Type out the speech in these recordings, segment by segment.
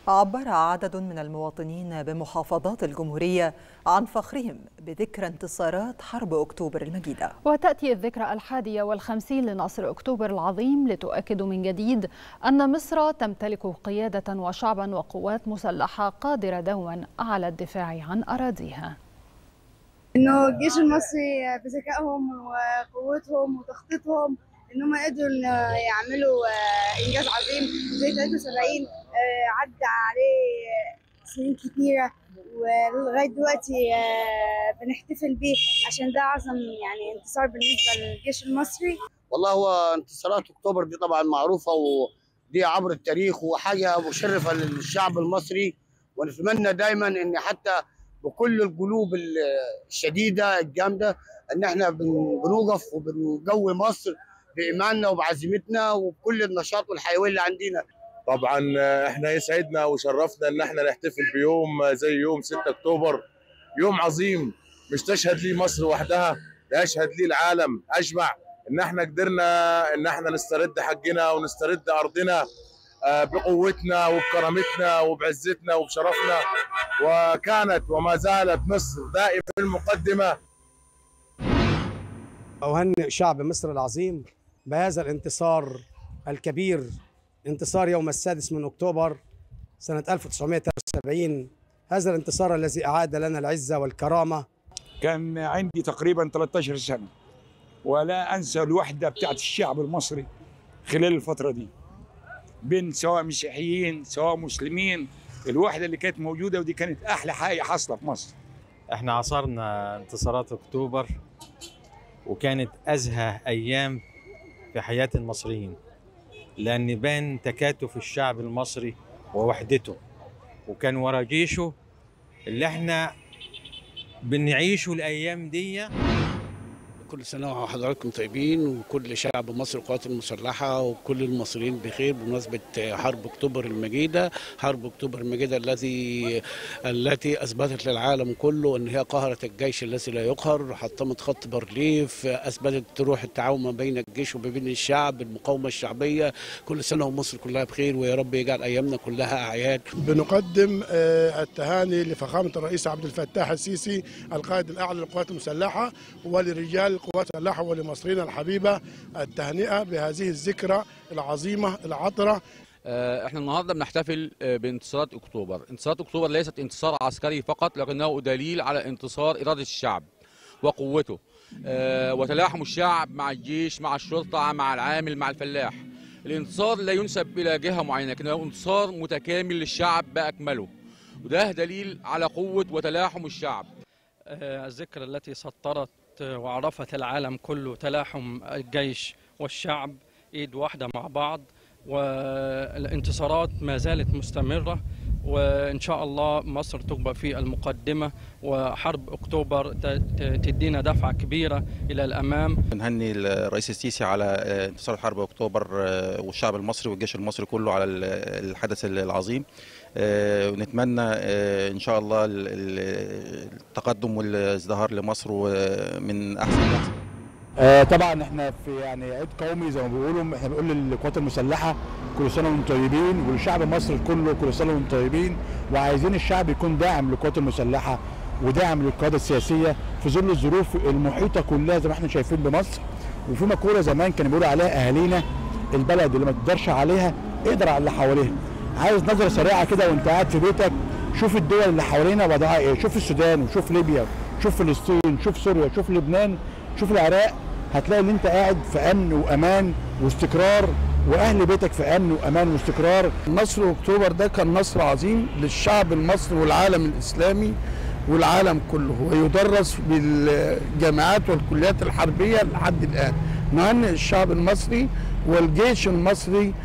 عبر عدد من المواطنين بمحافظات الجمهورية عن فخرهم بذكرى انتصارات حرب أكتوبر المجيدة وتأتي الذكرى الحادية والخمسين لنصر أكتوبر العظيم لتؤكد من جديد أن مصر تمتلك قيادة وشعبا وقوات مسلحة قادرة دوما على الدفاع عن أراضيها انه الجيش المصري بذكائهم وقوتهم وتخطيطهم ان هم قدروا يعملوا انجاز عظيم زي 73 عدى عليه سنين كتيره ولغايه دلوقتي بنحتفل بيه عشان ده اعظم يعني انتصار بالنسبه للجيش المصري والله هو انتصارات اكتوبر دي طبعا معروفه ودي عبر التاريخ وحاجه مشرفه للشعب المصري ونتمنى دايما ان حتى بكل القلوب الشديده الجامده ان احنا بنوقف وبنقوي مصر بايماننا وبعزيمتنا وبكل النشاط والحيويه اللي عندنا. طبعا احنا يسعدنا وشرفنا ان احنا نحتفل بيوم زي يوم 6 اكتوبر يوم عظيم مش تشهد ليه مصر وحدها ده يشهد ليه العالم اجمع ان احنا قدرنا ان احنا نسترد حقنا ونسترد ارضنا بقوتنا وبكرامتنا وبعزتنا وبشرفنا وكانت وما زالت مصر دائما في المقدمه أهنئ شعب مصر العظيم بهذا الانتصار الكبير انتصار يوم السادس من أكتوبر سنة 1973 هذا الانتصار الذي أعاد لنا العزة والكرامة كان عندي تقريبا 13 سنة ولا أنسى الوحدة بتاعت الشعب المصري خلال الفترة دي بين سواء مسيحيين سواء مسلمين الوحدة اللي كانت موجودة ودي كانت أحلى حاجة حاصلة في مصر احنا عصرنا انتصارات أكتوبر وكانت أزهى أيام في حياة المصريين لأن بان تكاتف الشعب المصري ووحدته وكان ورا جيشه اللي احنا بنعيشه الأيام دي كل سنة وحضراتكم طيبين وكل شعب مصر القوات المسلحة وكل المصريين بخير بمناسبة حرب أكتوبر المجيدة حرب أكتوبر المجيدة التي التي أثبتت للعالم كله أن هي قهرت الجيش الذي لا يقهر حطمت خط بارليف أثبتت روح التعاون ما بين الجيش وما بين الشعب المقاومة الشعبية كل سنة ومصر كلها بخير ويا رب يجعل أيامنا كلها أعياد بنقدم التهاني لفخامة الرئيس عبد الفتاح السيسي القائد الأعلى للقوات المسلحة ولرجال القوات المسلحة ولمصرنا الحبيبة التهنئة بهذه الذكرى العظيمة العطرة احنا النهارده بنحتفل بانتصارات اكتوبر، انتصارات اكتوبر ليست انتصار عسكري فقط لكنه دليل على انتصار اراده الشعب وقوته وتلاحم الشعب مع الجيش مع الشرطه مع العامل مع الفلاح. الانتصار لا ينسب الى جهه معينه لكنه انتصار متكامل للشعب باكمله. وده دليل على قوه وتلاحم الشعب. الذكرى التي سطرت وعرفت العالم كله تلاحم الجيش والشعب ايد واحده مع بعض والانتصارات ما زالت مستمره وان شاء الله مصر تبقى في المقدمه وحرب اكتوبر تدينا دفعه كبيره الى الامام. نهني الرئيس السيسي على انتصار حرب اكتوبر والشعب المصري والجيش المصري كله على الحدث العظيم. ونتمنى ان شاء الله التقدم والازدهار لمصر من احسن لاحسن آه طبعا احنا في يعني عيد قومي زي ما بيقولوا احنا بنقول للقوات المسلحه كل سنه وانتم طيبين والشعب المصري كله كل سنه وانتم طيبين وعايزين الشعب يكون داعم للقوات المسلحه وداعم للقياده السياسيه في ظل الظروف المحيطه كلها زي ما احنا شايفين بمصر وفي مقوله زمان كانوا بيقولوا عليها اهالينا البلد اللي ما تقدرش عليها اقدر على اللي حواليها عايز نظره سريعه كده وانت قاعد في بيتك شوف الدول اللي حوالينا وضعها ايه شوف السودان وشوف ليبيا شوف فلسطين شوف سوريا شوف لبنان شوف العراق هتلاقي ان انت قاعد في امن وامان واستقرار واهل بيتك في امن وامان واستقرار نصر اكتوبر ده كان نصر عظيم للشعب المصري والعالم الاسلامي والعالم كله ويدرس بالجامعات والكليات الحربيه لحد الان نهنئ الشعب المصري والجيش المصري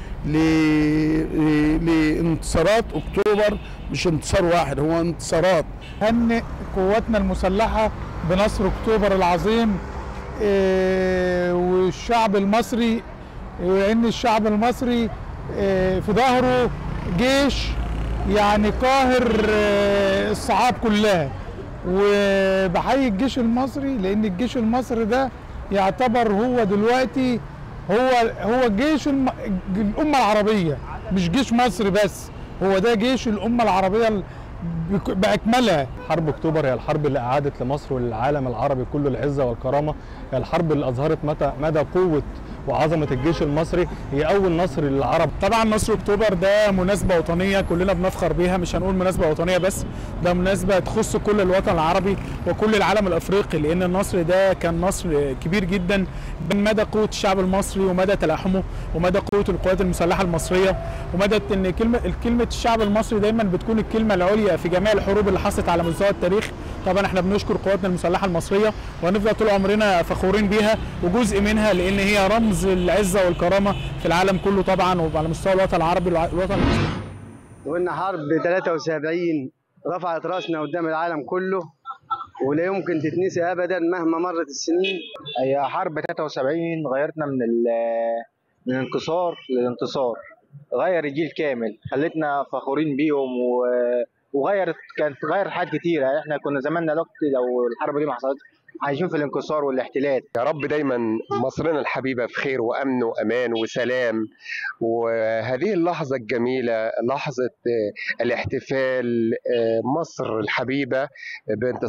لانتصارات اكتوبر مش انتصار واحد هو انتصارات هنئ قواتنا المسلحه بنصر اكتوبر العظيم إيه والشعب المصري لان الشعب المصري إيه في ظهره جيش يعني قاهر إيه الصعاب كلها وبحيي الجيش المصري لان الجيش المصري ده يعتبر هو دلوقتي هو هو جيش الم... الامه العربيه مش جيش مصر بس هو ده جيش الامه العربيه ال- بك- باكملها حرب اكتوبر هي الحرب اللي اعادت لمصر وللعالم العربي كله العزه والكرامه هي الحرب اللي اظهرت متى مدى قوه وعظمه الجيش المصري هي اول نصر للعرب طبعا نصر اكتوبر ده مناسبه وطنيه كلنا بنفخر بيها مش هنقول مناسبه وطنيه بس ده مناسبه تخص كل الوطن العربي وكل العالم الافريقي لان النصر ده كان نصر كبير جدا من مدى قوه الشعب المصري ومدى تلاحمه ومدى قوه القوات المسلحه المصريه ومدى ان كلمه كلمه الشعب المصري دايما بتكون الكلمه العليا في جميع الحروب اللي حصلت على مستوى التاريخ طبعا احنا بنشكر قواتنا المسلحه المصريه وهنفضل طول عمرنا فخورين بيها وجزء منها لان هي رمز العزه والكرامه في العالم كله طبعا وعلى مستوى الوطن العربي والوطن المسلم وإن حرب 73 رفعت راسنا قدام العالم كله ولا يمكن تتنسي ابدا مهما مرت السنين هي حرب 73 غيرتنا من ال- من الانكسار للانتصار غير الجيل كامل خلتنا فخورين بيهم و... وغيرت كانت غيرت حاجات كتيرة يعني احنا كنا زماننا دلوقتي لو الحرب دي ما حصلتش عايشين في الانكسار والاحتلال يا رب دايما مصرنا الحبيبة في خير وأمن وأمان وسلام وهذه اللحظة الجميلة لحظة آه، الاحتفال آه، مصر الحبيبة بانتصار